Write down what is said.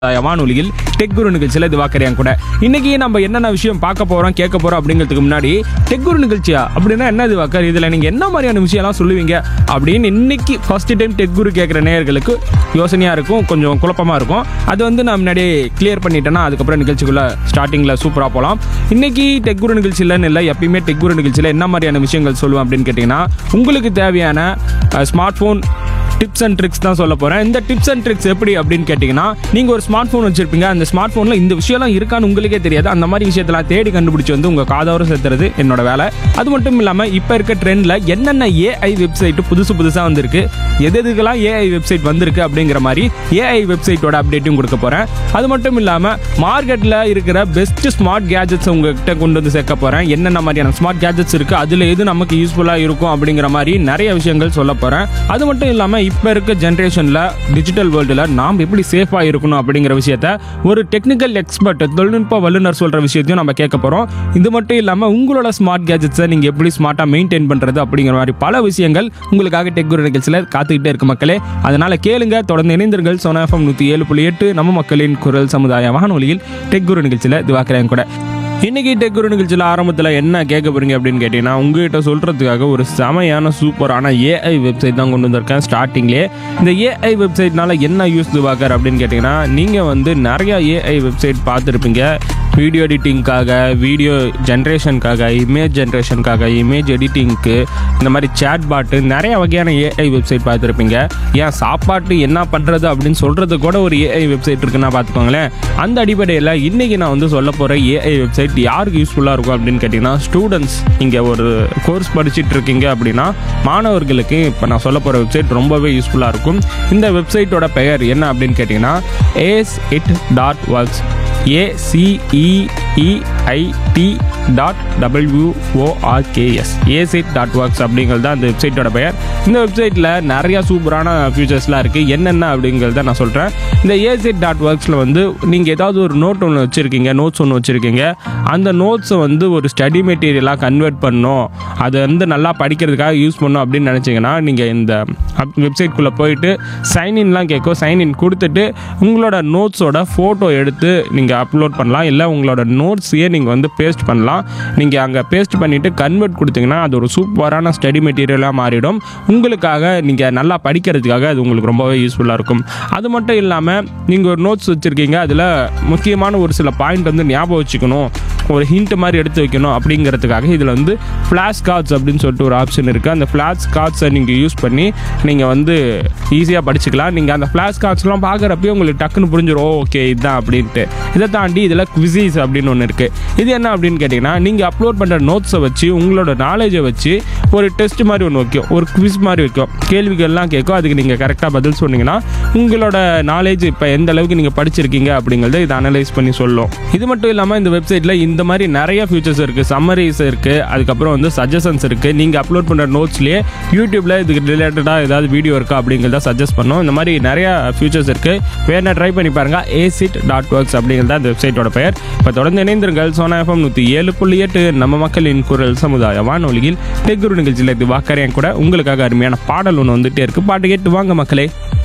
வானொலியில் டெக் குரு நிகழ்ச்சியில் இது வாக்கறியான் கூட இன்னைக்கு நம்ம என்னென்ன விஷயம் பார்க்க போறோம் கேட்க போறோம் அப்படிங்கிறதுக்கு முன்னாடி டெக் குரு நிகழ்ச்சியா அப்படின்னா என்ன இது வாக்கர் இதுல நீங்க என்ன மாதிரியான விஷயம்லாம் சொல்லுவீங்க அப்படின்னு இன்னைக்கு ஃபர்ஸ்ட் டைம் டெக் குரு கேட்குற நேயர்களுக்கு யோசனையா இருக்கும் கொஞ்சம் குழப்பமா இருக்கும் அது வந்து நான் முன்னாடியே கிளியர் பண்ணிட்டேன்னா அதுக்கப்புறம் நிகழ்ச்சிக்குள்ள ஸ்டார்டிங்ல சூப்பரா போகலாம் இன்னைக்கு டெக் குரு நிகழ்ச்சியிலன்னு இல்லை எப்பயுமே டெக் குரு நிகழ்ச்சியில் என்ன மாதிரியான விஷயங்கள் சொல்லுவேன் அப்படின்னு கேட்டிங்கன்னா உங்களுக்கு தேவையான smart phone tips and tricks தான் சொல்ல போகிறேன் இந்த டிப்ஸ் அண்ட் ட்ரிக்ஸ் எப்படி அப்படின்னு கேட்டிங்கன்னா நீங்கள் ஒரு ஸ்மார்ட் ஃபோன் வச்சிருப்பீங்க அந்த ஸ்மார்ட் ஃபோனில் இந்த விஷயம்லாம் இருக்கான்னு உங்களுக்கே தெரியாது அந்த மாதிரி விஷயத்தெல்லாம் தேடி கண்டுபிடிச்சி வந்து உங்கள் காதோர சேர்த்துறது என்னோட வேலை அது மட்டும் இல்லாமல் இப்போ இருக்க ட்ரெண்டில் என்னென்ன ஏஐ வெப்சைட் புதுசு புதுசாக வந்திருக்கு எது எதுக்கெல்லாம் ஏஐ வெப்சைட் வந்திருக்கு அப்படிங்கிற மாதிரி ஏஐ வெப்சைட்டோட அப்டேட்டும் கொடுக்க போகிறேன் அது மட்டும் இல்லாமல் மார்க்கெட்டில் இருக்கிற பெஸ்ட் ஸ்மார்ட் கேஜெட்ஸ் உங்ககிட்ட கொண்டு வந்து சேர்க்க போகிறேன் என்னென்ன மாதிரியான ஸ்மார்ட் கேஜெட்ஸ் இருக்குது அதில் எது நமக்கு யூஸ்ஃபுல்லாக இருக்கும் அப்படிங்கிற மாதிரி நிறைய விஷயங்கள் சொல்ல போகிறேன் அது மட்டும் இல்லாமல் இப்போ இருக்க ஜென்ரேஷனில் டிஜிட்டல் வேர்ல்டில் நாம் எப்படி சேஃபாக இருக்கணும் அப்படிங்கிற விஷயத்த ஒரு டெக்னிக்கல் எக்ஸ்பர்ட் தொழில்நுட்ப வல்லுநர் சொல்கிற விஷயத்தையும் நம்ம கேட்க போகிறோம் இது மட்டும் இல்லாமல் உங்களோட ஸ்மார்ட் கேஜெட்ஸை நீங்கள் எப்படி ஸ்மார்ட்டாக மெயின்டைன் பண்ணுறது அப்படிங்கிற மாதிரி பல விஷயங்கள் உங்களுக்காக டெக் குரு நிகழ்ச்சியில் காத்துக்கிட்டே இருக்கு மக்களே அதனால் கேளுங்க தொடர்ந்து இணைந்திருங்கள் சோனா எஃப்எம் நூற்றி ஏழு புள்ளி எட்டு நம்ம மக்களின் குரல் சமுதாய வானொலியில் டெக் குரு நிகழ்ச்சியில் இதுவாக்குறேன் கூட இன்னைக்கு டெக் குரு நிகழ்ச்சியில் ஆரம்பத்தில் என்ன கேட்க போறீங்க அப்படின்னு கேட்டீங்கன்னா உங்ககிட்ட சொல்றதுக்காக ஒரு செமையான சூப்பரான ஏஐ வெப்சைட் தான் கொண்டு வந்திருக்கேன் ஸ்டார்டிங்லேயே இந்த ஏஐ வெப்சைட்னால என்ன யூஸ் துவாக்கர் அப்படின்னு கேட்டிங்கன்னா நீங்கள் வந்து நிறைய ஏஐ வெப்சைட் பார்த்துருப்பீங்க வீடியோ எடிட்டிங்க்காக வீடியோ ஜென்ரேஷனுக்காக இமேஜ் ஜென்ரேஷனுக்காக இமேஜ் எடிட்டிங்க்கு இந்த மாதிரி சேட் பாட்டு நிறைய வகையான ஏஐ வெப்சைட் பார்த்துருப்பீங்க ஏன் சாப்பாட்டு என்ன பண்ணுறது அப்படின்னு சொல்கிறது கூட ஒரு ஏஐ வெப்சைட் இருக்குன்னா பார்த்துக்கோங்களேன் அந்த அடிப்படையில் இன்றைக்கி நான் வந்து சொல்ல போகிற ஏஐ வெப்சைட் யாருக்கு யூஸ்ஃபுல்லாக இருக்கும் அப்படின்னு கேட்டிங்கன்னா ஸ்டூடெண்ட்ஸ் இங்கே ஒரு கோர்ஸ் படிச்சுட்டு இருக்கீங்க அப்படின்னா மாணவர்களுக்கு இப்போ நான் சொல்ல போகிற வெப்சைட் ரொம்பவே யூஸ்ஃபுல்லாக இருக்கும் இந்த வெப்சைட்டோட பெயர் என்ன அப்படின்னு கேட்டிங்கன்னா ace it dot works A C E E I T dot W O R K S ace it dot works அப்படிங்கிறது தான் அந்த வெப்சைட்டோட பெயர் இந்த வெப்சைட்டில் நிறையா சூப்பரான ஃபியூச்சர்ஸ்லாம் இருக்குது என்னென்ன அப்படிங்கிறத நான் சொல்கிறேன் இந்த ஏசிட் டாட் ஒர்க்ஸில் வந்து நீங்கள் ஏதாவது ஒரு நோட் ஒன்று வச்சுருக்கீங்க நோட்ஸ் ஒன்று வச்சுருக்கீங்க அந்த நோட்ஸை வந்து ஒரு ஸ்டடி மெட்டீரியலாக கன்வெர்ட் பண்ணணும் அதை வந்து நல்லா படிக்கிறதுக்காக யூஸ் பண்ணணும் அப்படின்னு நினச்சிங்கன்னா நீங்கள் இந்த வெப்சைட்குள்ளே போயிட்டு சைன்இன்லாம் கேட்கும் சைன்இன் கொடுத்துட்டு உங்களோட நோட்ஸோட ஃபோட்டோ எடுத்து நீங்கள் அப்லோட் பண்ணலாம் இல்லை உங்களோட நோட்ஸையே நீங்கள் வந்து பேஸ்ட் பண்ணலாம் நீங்கள் அங்கே பேஸ்ட் பண்ணிவிட்டு கன்வெர்ட் கொடுத்தீங்கன்னா அது ஒரு சூப்பரான ஸ்டடி மெட்டீரியலாக மாறிடும் உங்களுக்காக நீங்கள் நல்லா படிக்கிறதுக்காக அது உங்களுக்கு ரொம்பவே யூஸ்ஃபுல்லாக இருக்கும் அது மட்டும் இல்லாமல் நீங்கள் ஒரு நோட்ஸ் வச்சுருக்கீங்க அதில் முக்கியமான ஒரு சில பாயிண்ட் வந்து ஞாபகம் வச்சுக்கணும் ஒரு ஹிண்ட் மாதிரி எடுத்து வைக்கணும் அப்படிங்கிறதுக்காக இதில் வந்து ஃப்ளாஷ் கார்ட்ஸ் அப்படின்னு சொல்லிட்டு ஒரு ஆப்ஷன் இருக்குது அந்த ஃப்ளாஷ் கார்ட்ஸை நீங்கள் யூஸ் பண்ணி நீங்கள் வந்து ஈஸியாக படிச்சுக்கலாம் நீங்கள் அந்த ஃப்ளாஷ் கார்ட்ஸ்லாம் பார்க்குறப்பயே உங்களுக்கு டக்குன்னு புரிஞ்சிடும் ஓகே இதுதான் அப்படின்ட்டு இதை தாண்டி இதில் குவிசிஸ் அப்படின்னு ஒன்று இருக்குது இது என்ன அப்படின்னு கேட்டிங்கன்னா நீங்கள் அப்லோட் பண்ணுற நோட்ஸை வச்சு உங்களோட நாலேஜை வச்சு ஒரு டெஸ்ட் மாதிரி ஒன்று வைக்கும் ஒரு குவிஸ் மாதிரி வைக்கும் கேள்விகள்லாம் கேட்கும் அதுக்கு நீங்கள் கரெக்டாக பதில் சொன்னீங்கன்னா உங்களோட நாலேஜ் இப்போ எந்த அளவுக்கு நீங்கள் படிச்சிருக்கீங்க அப்படிங்கிறத இதை அனலைஸ் பண்ணி சொல்லும் இது மட்டும் இல்லாமல் இந்த வெப்சைட்டில் இந்த மாதிரி நிறைய ஃபியூச்சர்ஸ் இருக்குது சம்மரிஸ் இருக்குது அதுக்கப்புறம் வந்து சஜஷன்ஸ் இருக்குது நீங்கள் அப்லோட் பண்ணுற நோட்ஸ்லேயே யூடியூப்பில் இதுக்கு ரிலேட்டடாக ஏதாவது வீடியோ இருக்கா அப்படிங்கிறத சஜஸ்ட் பண்ணும் இந்த மாதிரி நிறைய ஃபியூச்சர்ஸ் இருக்குது வேணா ட்ரை பண்ணி பாருங்கள் ஏசிட் டாட் ஒர்க்ஸ் அப்படிங்கிறது அந்த வெப்சைட்டோட பெயர் இப்போ தொடர்ந்து இணைந்திருங்கள் சோனா எஃப்எம் நூற்றி ஏழு புள்ளி எட்டு நம்ம மக்களின் குரல் சமுதாய வானொலியில் டெக்குரு நிகழ்ச்சியில் இது வாக்கறியான் கூட உங்களுக்காக அருமையான பாடல் ஒன்று வந்துட்டே இருக்குது பாட்டு கேட்டு வாங்க மக்களே